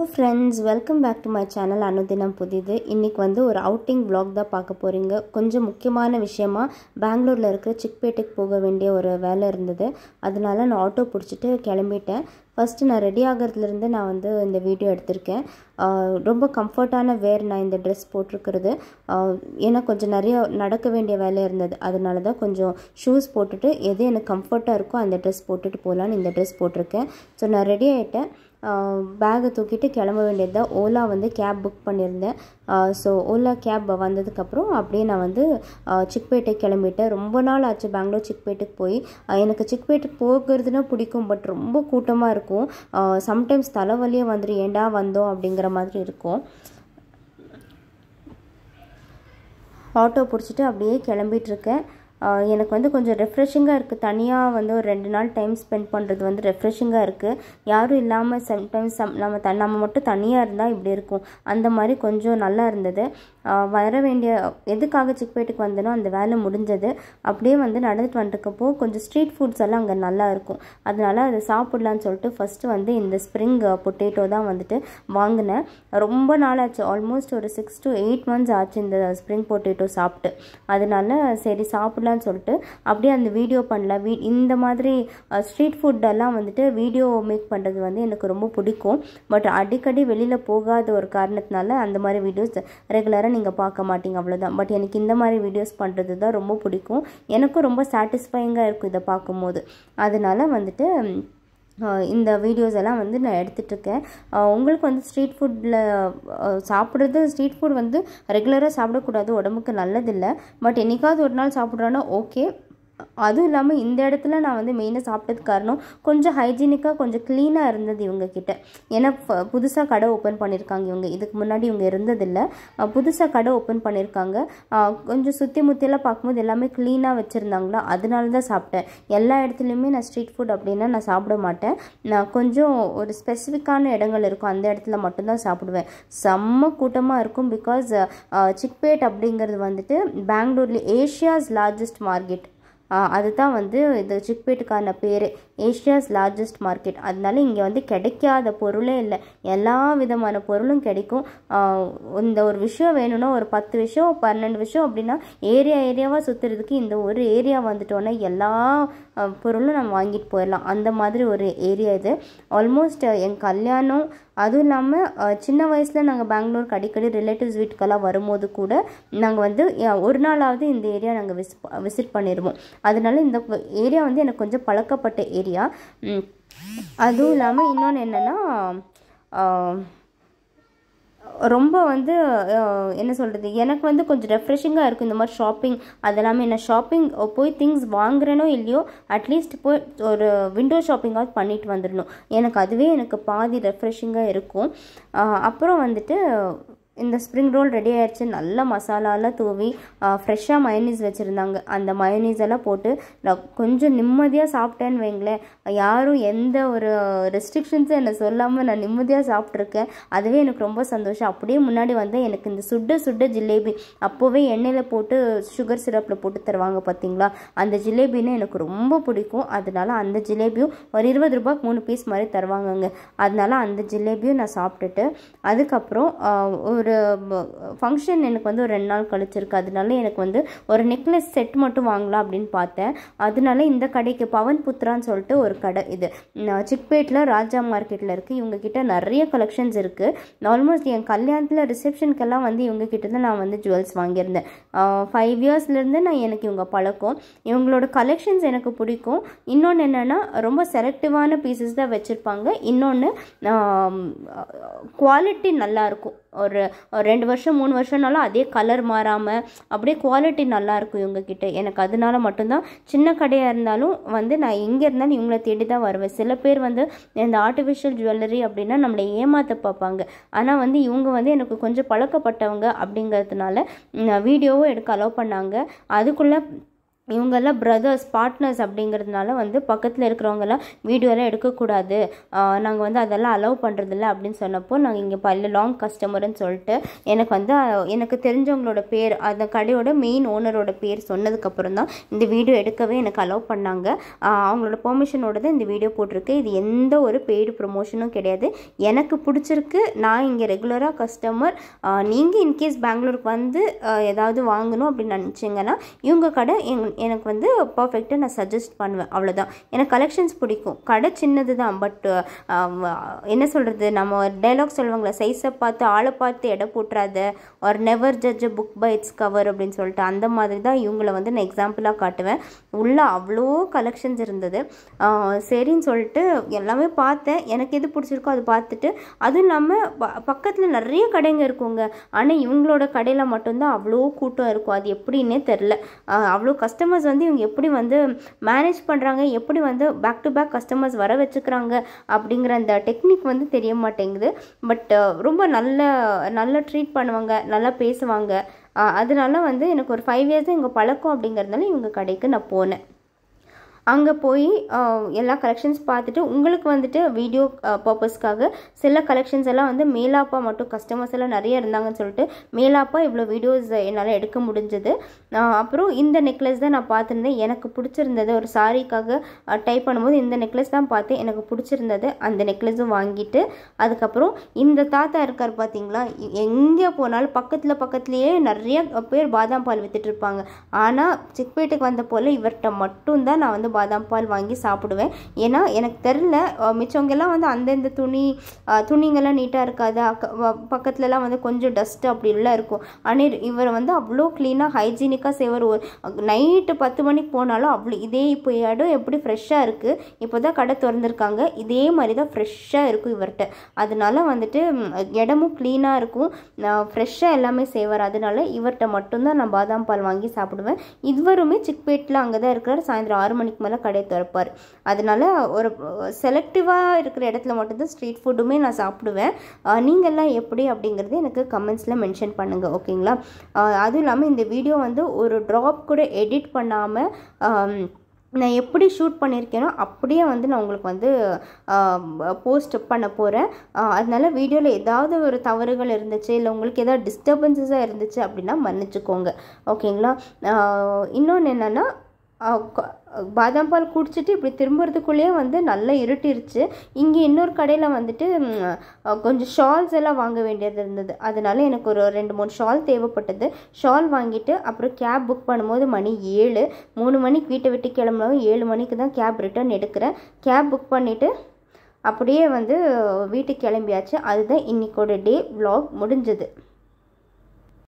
friends welcome back to my channel அனுதினம் புதிது இன்றைக்கி வந்து ஒரு அவுட்டிங் vlog தான் பார்க்க போகிறீங்க கொஞ்சம் முக்கியமான விஷயமா பெங்களூரில் இருக்கிற சிக்பேட்டுக்கு போக வேண்டிய ஒரு வேலை இருந்தது அதனால நான் ஆட்டோ பிடிச்சிட்டு கிளம்பிட்டேன் ஃபஸ்ட்டு நான் ரெடி ஆகிறதுலேருந்து நான் வந்து இந்த வீடியோ எடுத்திருக்கேன் ஆஹ் ரொம்ப கம்ஃபர்ட்டான வேர் நான் இந்த ட்ரெஸ் போட்டிருக்கிறது ஆஹ் ஏன்னா கொஞ்சம் நிறைய நடக்க வேண்டிய வேலை இருந்தது அதனால தான் கொஞ்சம் ஷூஸ் போட்டுட்டு எது எனக்கு கம்ஃபர்ட்டாக இருக்கோ அந்த ட்ரெஸ் போட்டுட்டு போகலான்னு இந்த ட்ரெஸ் போட்டிருக்கேன் ஸோ நான் ரெடி ஆகிட்டேன் பேகை தூக்கிட்டு கிளம்ப வேண்டியது தான் ஓலா வந்து கேப் புக் பண்ணியிருந்தேன் ஸோ ஓலா கேப் வந்ததுக்கப்புறம் அப்படியே நான் வந்து ஆஹ் சிக்பேட்டை கிளம்பிட்டேன் ரொம்ப நாள் ஆச்சு பெங்களூர் சிக்பேட்டுக்கு போய் ஆஹ் எனக்கு சிக்பேட்டுக்கு போகிறதுனா பிடிக்கும் பட் ரொம்ப கூட்டமாக இருக்கும் சம்டைம்ஸ் தலைவலியே வந்துடும் ஏண்டா வந்தோம் அப்படிங்கிற மாதிரி இருக்கும் ஆட்டோ பிடிச்சிட்டு அப்படியே கிளம்பிகிட்ருக்கேன் எனக்கு வந்து கொஞ்சம் ரெஃப்ரெஷிங்காக இருக்குது தனியாக வந்து ஒரு ரெண்டு நாள் டைம் ஸ்பெண்ட் பண்ணுறது வந்து ரெஃப்ரெஷிங்காக இருக்குது யாரும் இல்லாமல் சம்டைம்ஸ் சம் நம்ம த நம்ம மட்டும் தனியாக இருந்தால் இப்படி இருக்கும் அந்த மாதிரி கொஞ்சம் நல்லா இருந்தது ஆஹ் வர வேண்டிய எதுக்காக சிக்பேட்டுக்கு வந்தனோ அந்த வேலை முடிஞ்சது அப்படியே வந்து நடந்துட்டு வந்துட்டுக்கப்போ கொஞ்சம் ஸ்ட்ரீட் ஃபுட்ஸ் எல்லாம் அங்கே நல்லா இருக்கும் அதனால அதை சாப்பிட்லான்னு சொல்லிட்டு ஃபஸ்ட்டு வந்து இந்த ஸ்ப்ரிங் பொட்டேட்டோ தான் வந்துட்டு வாங்கினேன் ரொம்ப நாள் ஆச்சு ஆல்மோஸ்ட் ஒரு சிக்ஸ் டு எயிட் மந்த்ஸ் ஆச்சு இந்த ஸ்ப்ரிங் பொட்டேட்டோ சாப்பிட்டு அதனால சரி சாப்பிட்லான்னு சொல்லிட்டு அப்படியே அந்த வீடியோ பண்ணல வீ இந்த மாதிரி ஸ்ட்ரீட் ஃபுட்டெல்லாம் வந்துட்டு வீடியோ மேக் பண்ணுறது வந்து எனக்கு ரொம்ப பிடிக்கும் பட் அடிக்கடி வெளியில் போகாத ஒரு காரணத்தினால அந்த மாதிரி வீடியோஸ் ரெகுலராக நீங்கள் பார்க்க மாட்டீங்க அவ்வளோதான் பட் எனக்கு இந்த மாதிரி வீடியோஸ் பண்ணுறது தான் ரொம்ப பிடிக்கும் எனக்கும் ரொம்ப சாட்டிஸ்ஃபைங்காக இருக்கும் இதை பார்க்கும்போது அதனால வந்துட்டு ஆஹ் இந்த வீடியோஸ் எல்லாம் வந்து நான் எடுத்துகிட்ருக்கேன் உங்களுக்கு வந்து ஸ்ட்ரீட் ஃபுட்டில் சாப்பிட்றது ஸ்ட்ரீட் ஃபுட் வந்து ரெகுலராக சாப்பிடக்கூடாது உடம்புக்கு நல்லதில்லை பட் என்னைக்காவது ஒரு நாள் சாப்பிட்றோன்னா ஓகே அதுவும் இல்லாமல் இந்த இடத்துல நான் வந்து மெயினாக சாப்பிட்டதுக்கு காரணம் கொஞ்சம் ஹைஜீனிக்காக கொஞ்சம் க்ளீனாக இருந்தது இவங்க கிட்ட ஏன்னா புதுசாக கடை ஓப்பன் பண்ணியிருக்காங்க இவங்க இதுக்கு முன்னாடி இவங்க இருந்ததில்லை புதுசாக கடை ஓப்பன் பண்ணியிருக்காங்க ஆஹ் கொஞ்சம் சுற்றி முற்றியெல்லாம் பார்க்கும்போது எல்லாமே க்ளீனாக வச்சுருந்தாங்களா அதனால தான் சாப்பிட்டேன் எல்லா இடத்துலையுமே நான் ஸ்ட்ரீட் ஃபுட் அப்படின்னா நான் சாப்பிட மாட்டேன் நான் கொஞ்சம் ஒரு ஸ்பெசிஃபிக்கான இடங்கள் இருக்கும் அந்த இடத்துல மட்டும்தான் சாப்பிடுவேன் செம்ம கூட்டமாக இருக்கும் பிகாஸ் சிக்பேட் அப்படிங்கிறது வந்துட்டு பெங்களூர்லேயே ஏஷியாஸ் லார்ஜஸ்ட் மார்க்கெட் அதுதான் வந்து இது சிக்பேட்டுக்கான பேர் ஏஷியாஸ் லார்ஜஸ்ட் மார்க்கெட் அதனால இங்கே வந்து கிடைக்காத பொருளே இல்லை எல்லா விதமான பொருளும் கிடைக்கும் இந்த ஒரு விஷயம் வேணும்னா ஒரு பத்து விஷயம் பன்னெண்டு விஷயம் அப்படின்னா ஏரியா ஏரியாவாக சுற்றுறதுக்கு இந்த ஒரு ஏரியா வந்துட்டோன்னா எல்லா பொருளும் நம்ம வாங்கிட்டு போயிடலாம் அந்த மாதிரி ஒரு ஏரியா இது ஆல்மோஸ்ட் என் கல்யாணம் அதுவும் இல்லாமல் சின்ன வயசில் நாங்கள் பெங்களூருக்கு அடிக்கடி ரிலேட்டிவ்ஸ் வீட்டுக்கெல்லாம் வரும்போது கூட நாங்கள் வந்து ஒரு நாளாவது இந்த ஏரியா நாங்கள் விஸ் விசிட் பண்ணிடுவோம் அதனால இந்த ஏரியா வந்து எனக்கு கொஞ்சம் பழக்கப்பட்ட ஏரியா அதுவும் இல்லாமல் இன்னொன்று என்னென்னா ரொம்ப வந்து என்ன சொல்கிறது எனக்கு வந்து கொஞ்சம் ரெஃப்ரெஷிங்காக இருக்கும் இந்த மாதிரி ஷாப்பிங் அதெல்லாமே நான் ஷாப்பிங் போய் திங்ஸ் வாங்குறேனோ இல்லையோ அட்லீஸ்ட் போய் ஒரு விண்டோ ஷாப்பிங்காவது பண்ணிட்டு வந்துடணும் எனக்கு அதுவே எனக்கு பாதி ரெஃப்ரெஷிங்காக இருக்கும் அப்புறம் வந்துட்டு இந்த ஸ்ப்ரிங் ரோல் ரெடி ஆயிடுச்சு நல்ல மசாலாலாம் தூவி ஃப்ரெஷ்ஷாக மயனீஸ் வச்சுருந்தாங்க அந்த மயனீஸ் எல்லாம் போட்டு நான் கொஞ்சம் நிம்மதியாக சாப்பிட்டேன்னு வைங்களேன் யாரும் எந்த ஒரு ரெஸ்ட்ரிக்ஷன்ஸும் என்னை சொல்லாமல் நான் நிம்மதியாக சாப்பிட்ருக்கேன் அதுவே எனக்கு ரொம்ப சந்தோஷம் அப்படியே முன்னாடி வந்து எனக்கு இந்த சுட்ட சுட்ட ஜிலேபி அப்போவே எண்ணெயில் போட்டு சுகர் சிரப்பில் போட்டு தருவாங்க பார்த்தீங்களா அந்த ஜிலேபின்னு எனக்கு ரொம்ப பிடிக்கும் அதனால அந்த ஜிலேபியும் ஒரு இருபது ரூபாய்க்கு மூணு பீஸ் மாதிரி தருவாங்கங்க அதனால அந்த ஜிலேபியும் நான் சாப்பிட்டுட்டு அதுக்கப்புறம் ஒரு ஃபங்க்ஷன் எனக்கு வந்து ஒரு ரெண்டு நாள் கழிச்சிருக்கு அதனால எனக்கு வந்து ஒரு நெக்லஸ் செட் மட்டும் வாங்கலாம் அப்படின்னு பார்த்தேன் அதனால இந்த கடைக்கு பவன் புத்ரான்னு சொல்லிட்டு ஒரு கடை இது சிக்பேட்டில் ராஜா மார்க்கெட்டில் இருக்குது இவங்க கிட்ட நிறைய கலெக்ஷன்ஸ் இருக்குது ஆல்மோஸ்ட் என் கல்யாணத்தில் ரிசப்ஷனுக்கெல்லாம் வந்து இவங்க கிட்ட தான் நான் வந்து ஜுவல்ஸ் வாங்கியிருந்தேன் ஃபைவ் இயர்ஸ்லேருந்து நான் எனக்கு இவங்க பழக்கம் இவங்களோட கலெக்ஷன்ஸ் எனக்கு பிடிக்கும் இன்னொன்று என்னென்னா ரொம்ப செலக்டிவான பீசஸ் தான் வச்சுருப்பாங்க இன்னொன்று குவாலிட்டி நல்லாயிருக்கும் ஒரு ரெண்டு வருஷம் மூணு வருஷம்னாலும் அதே கலர் மாறாமல் அப்படியே குவாலிட்டி நல்லாயிருக்கும் இவங்கக்கிட்ட எனக்கு அதனால மட்டும்தான் சின்ன கடையாக இருந்தாலும் வந்து நான் எங்கே இருந்தாலும் இவங்கள தேடி தான் வருவேன் சில பேர் வந்து இந்த ஆர்டிஃபிஷியல் ஜுவல்லரி அப்படின்னா நம்மளை ஏமாற்ற பார்ப்பாங்க ஆனால் வந்து இவங்க வந்து எனக்கு கொஞ்சம் பழக்கப்பட்டவங்க அப்படிங்கிறதுனால வீடியோவும் எடுக்க அலோவ் பண்ணாங்க அதுக்குள்ளே இவங்கெல்லாம் பிரதர்ஸ் பார்ட்னர்ஸ் அப்படிங்கிறதுனால வந்து பக்கத்தில் இருக்கிறவங்கெல்லாம் வீடியோலாம் எடுக்கக்கூடாது நாங்கள் வந்து அதெல்லாம் அலோவ் பண்ணுறதில்ல அப்படின்னு சொன்னப்போ நாங்கள் இங்கே பல்ல லாங் கஸ்டமர்னு சொல்லிட்டு எனக்கு வந்து அஹ், எனக்கு தெரிஞ்சவங்களோட பேர் அந்த கடையோட மெயின் ஓனரோட பேர் சொன்னதுக்கப்புறம் தான் இந்த வீடியோ எடுக்கவே எனக்கு அலோவ் பண்ணாங்க அஹ், அவங்களோட பெர்மிஷனோட தான் இந்த வீடியோ போட்டிருக்கு இது எந்த ஒரு பெய்டு ப்ரொமோஷனும் கிடையாது எனக்கு பிடிச்சிருக்கு நான் இங்கே ரெகுலராக கஸ்டமர் நீங்கள் இன்கேஸ் பெங்களூருக்கு வந்து அஹ், ஏதாவது வாங்கணும் அப்படின்னு நினச்சிங்கன்னா இவங்க கடை எங் எனக்கு வந்து பர்ஃபெக்டாக நான் சஜஸ்ட் பண்ணுவேன் அவ்வளோதான் எனக்கு கலெக்ஷன்ஸ் பிடிக்கும் கடை சின்னது தான் பட் என்ன சொல்கிறது நம்ம டைலாக் சொல்லுவாங்களே சைஸை பார்த்து ஆளை பார்த்து எடை போட்டுறாத ஒரு never judge book by its cover அப்படின்னு சொல்லிட்டு அந்த மாதிரி தான் இவங்கள வந்து நான் எக்ஸாம்பிளாக காட்டுவேன் உள்ள அவ்வளோ கலெக்ஷன்ஸ் இருந்தது ஆஹ் சரின்னு சொல்லிட்டு எல்லாமே பார்த்தேன் எனக்கு எது பிடிச்சிருக்கோ அது பார்த்துட்டு அதுவும் இல்லாமல் பக்கத்தில் நிறைய கடைங்க இருக்குங்க ஆனால் இவங்களோட கடையில் மட்டும்தான் அவ்வளோ கூட்டம் இருக்கும் அது எப்படின்னே தெரில அவ்வளோ கஸ்டமர்ஸ் வந்து இவங்க எப்படி வந்து மேனேஜ் பண்ணுறாங்க எப்படி வந்து பேக் டு பேக் கஸ்டமர்ஸ் வர வச்சுக்கிறாங்க அப்படிங்கிற அந்த டெக்னிக் வந்து தெரிய மாட்டேங்குது பட் ரொம்ப நல்ல நல்ல ட்ரீட் பண்ணுவாங்க நல்லா பேசுவாங்க அஹ் அதனால வந்து எனக்கு ஒரு ஃபைவ் இயர்ஸ் இங்கே பழக்கம் அப்படிங்கிறதுனால இவங்க கடைக்கு நான் போனேன் அங்கே போய் ஆஹ், எல்லா கலெக்ஷன்ஸ் பார்த்துட்டு உங்களுக்கு வந்துட்டு வீடியோ பர்பஸ்க்காக சில கலெக்ஷன்ஸ் எல்லாம் வந்து மேலாப்பா மட்டும் கஸ்டமர்ஸ் எல்லாம் நிறைய இருந்தாங்கன்னு சொல்லிட்டு மேலாப்பா இவ்வளோ வீடியோஸ் என்னால் எடுக்க முடிஞ்சது அப்புறம் இந்த நெக்லஸ் தான் நான் பார்த்துருந்தேன் எனக்கு பிடிச்சிருந்தது ஒரு சாரிக்காக டைப் பண்ணும்போது இந்த நெக்லஸ் தான் பார்த்தேன் எனக்கு பிடிச்சிருந்தது அந்த நெக்லஸும் வாங்கிட்டு அதுக்கப்புறம் இந்த தாத்தா இருக்கார் பார்த்தீங்களா எங்கே போனாலும் பக்கத்தில் பக்கத்துலேயே நிறைய பேர் பாதாம் பால் வித்துட்டு இருப்பாங்க ஆனால் சிக்பேட்டுக்கு வந்த போல் இவர்கிட்ட மட்டும்தான் நான் வந்து பாதாம் பால் வாங்கி சாப்பிடுவேன் ஏன்னா எனக்கு தெரில மிச்சவங்கெல்லாம் வந்து அந்தந்த துணி அஹ், துணிங்கெல்லாம் நீட்டாக இருக்காது அக்க வ- பக்கத்துலலாம் வந்து கொஞ்சம் டஸ்ட் அப்படிலாம் இருக்கும் ஆனால் இவர் வந்து அவ்வளோ க்ளீனாக ஹைஜீனிக்காக செய்வார் ஒரு நைட்டு பத்து மணிக்கு போனாலும் அவ்வளோ இதே இப்போ இடம் எப்படி ஃப்ரெஷ்ஷாக இருக்குது இப்போ தான் கடை திறந்துருக்காங்க இதே மாதிரி தான் ஃப்ரெஷ்ஷாக இருக்கும் இவர்கிட்ட அதனால வந்துட்டு ம், இடமும் க்ளீனாக இருக்கும் ஃப்ரெஷ்ஷாக எல்லாமே செய்வார் அதனால இவர்கிட்ட மட்டும்தான் நான் பாதாம் பால் வாங்கி சாப்பிடுவேன் இவருமே சிக்பேட்டில் அங்கே தான் இருக்கிறார் சாயந்தரம் ஆறு மணிக்கு மேலே கடையை திறப்பார் அதனால ஒரு செலக்டிவாக இருக்கிற இடத்துல மட்டும்தான் ஸ்ட்ரீட் ஃபுட்டுமே நான் சாப்பிடுவேன் அஹ், நீங்கெல்லாம் எப்படி அப்படிங்கிறது எனக்கு கமெண்ட்ஸில் மென்ஷன் பண்ணுங்கள் ஓகேங்களா அஹ், அதுவும் இல்லாமல் இந்த வீடியோ வந்து ஒரு ட்ராப் கூட எடிட் பண்ணாமல் நான் எப்படி ஷூட் பண்ணியிருக்கேனோ அப்படியே வந்து நான் உங்களுக்கு வந்து போஸ்ட் பண்ண போகிறேன் அதனால வீடியோவில் ஏதாவது ஒரு தவறுகள் இருந்துச்சு இல்லை உங்களுக்கு ஏதாவது டிஸ்டர்பன்சஸாக இருந்துச்சு அப்படின்னா மன்னிச்சுக்கோங்க ஓகேங்களா இன்னொன்று என்னென்னா பாதாம் பால் குடிச்சிட்டு இப்படி திரும்புறதுக்குள்ளேயே வந்து நல்லா இருட்டிருச்சு இங்கே இன்னொரு கடையில் வந்துட்டு ம், அஹ், கொஞ்சம் ஷால்ஸ் எல்லாம் வாங்க வேண்டியது இருந்தது அதனால எனக்கு ஒரு ரெண்டு மூணு ஷால் தேவைப்பட்டது ஷால் வாங்கிட்டு அப்புறம் கேப் புக் பண்ணும்போது மணி ஏழு மூணு மணிக்கு வீட்டை விட்டு கிளம்புனவும் ஏழு மணிக்கு தான் கேப் ரிட்டர்ன் எடுக்கிறேன் கேப் புக் பண்ணிவிட்டு அப்படியே வந்து வீட்டுக்கு கிளம்பியாச்சு அதுதான் இன்னைக்கோட டே vlog முடிஞ்சது